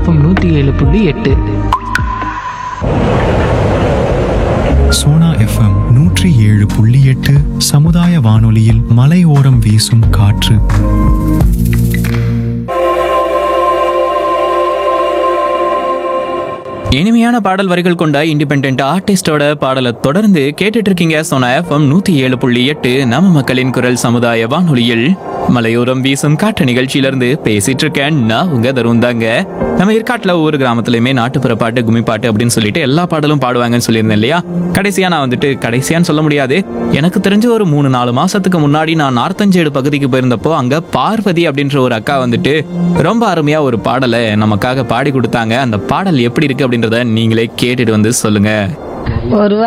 FM நூற்றி ஏழு புள்ளி எட்டு சோனா எஃப்எம் நூற்றி ஏழு புள்ளி எட்டு சமுதாய வானொலியில் மலையோரம் வீசும் காற்று இனிமையான பாடல் வரிகள் கொண்ட இண்டிபெண்ட் ஆர்டிஸ்டோட பாடலை தொடர்ந்து கேட்டுட்டு இருக்கீங்க சோனா எஃப்எம் நூத்தி ஏழு புள்ளி எட்டு நம்ம மக்களின் குரல் சமுதாய வானொலியில் மலையோரம் வீசும் காற்று நிகழ்ச்சியில இருந்து பேசிட்டு இருக்கேன் நான் உங்க தருண் தாங்க நம்ம ஏற்காட்டுல ஒவ்வொரு கிராமத்துலயுமே நாட்டுப்புற பாட்டு கும்மி பாட்டு அப்படின்னு சொல்லிட்டு எல்லா பாடலும் பாடுவாங்கன்னு சொல்லியிருந்தேன் இல்லையா கடைசியா நான் வந்துட்டு கடைசியான்னு சொல்ல முடியாது எனக்கு தெரிஞ்ச ஒரு மூணு நாலு மாசத்துக்கு முன்னாடி நான் நார்த்தஞ்சேடு பகுதிக்கு போயிருந்தப்போ அங்க பார்வதி அப்படின்ற ஒரு அக்கா வந்துட்டு ரொம்ப அருமையா ஒரு பாடலை நமக்காக பாடி கொடுத்தாங்க அந்த பாடல் எப்படி இருக்கு அப்படின்றத நீங்களே கேட்டுட்டு வந்து சொல்லுங்க ஒரு